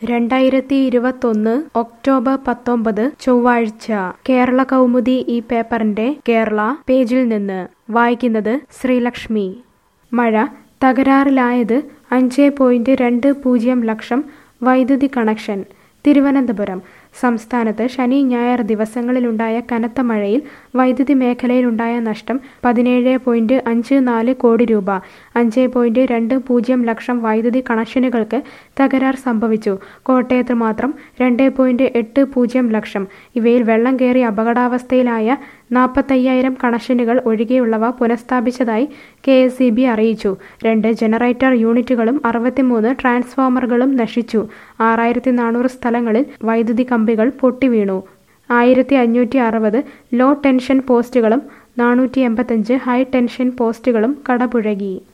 രണ്ടായിരത്തി ഇരുപത്തൊന്ന് ഒക്ടോബർ പത്തൊമ്പത് ചൊവ്വാഴ്ച കേരള കൗമുദി ഈ പേപ്പറിന്റെ കേരള പേജിൽ നിന്ന് വായിക്കുന്നത് ശ്രീലക്ഷ്മി മഴ തകരാറിലായത് അഞ്ച് പോയിന്റ് രണ്ട് പൂജ്യം ലക്ഷം വൈദ്യുതി കണക്ഷൻ തിരുവനന്തപുരം സംസ്ഥാനത്ത് ശനി ഞായർ ദിവസങ്ങളിലുണ്ടായ കനത്ത മഴയിൽ വൈദ്യുതി മേഖലയിലുണ്ടായ നഷ്ടം പതിനേഴ് പോയിന്റ് അഞ്ച് നാല് കോടി രൂപ അഞ്ച് പോയിന്റ് രണ്ട് പൂജ്യം ലക്ഷം വൈദ്യുതി കണക്ഷനുകൾക്ക് തകരാർ സംഭവിച്ചു കോട്ടയത്ത് മാത്രം രണ്ട് പോയിന്റ് എട്ട് പൂജ്യം ലക്ഷം ഇവയിൽ വെള്ളം കയറി അപകടാവസ്ഥയിലായ നാൽപ്പത്തയ്യായിരം കണക്ഷനുകൾ ഒഴികെയുള്ളവ പുനഃസ്ഥാപിച്ചതായി കെ എസ് ഇ ബി അറിയിച്ചു രണ്ട് ജനറേറ്റർ യൂണിറ്റുകളും അറുപത്തിമൂന്ന് ട്രാൻസ്ഫോമറുകളും നശിച്ചു ആറായിരത്തി നാനൂറ് സ്ഥലങ്ങളിൽ വൈദ്യുതി കമ്പികൾ പൊട്ടിവീണു ആയിരത്തി അഞ്ഞൂറ്റി അറുപത് ലോ ടെൻഷൻ പോസ്റ്റുകളും നാനൂറ്റി എൺപത്തഞ്ച് ഹൈ ടെൻഷൻ പോസ്റ്റുകളും കടപുഴകി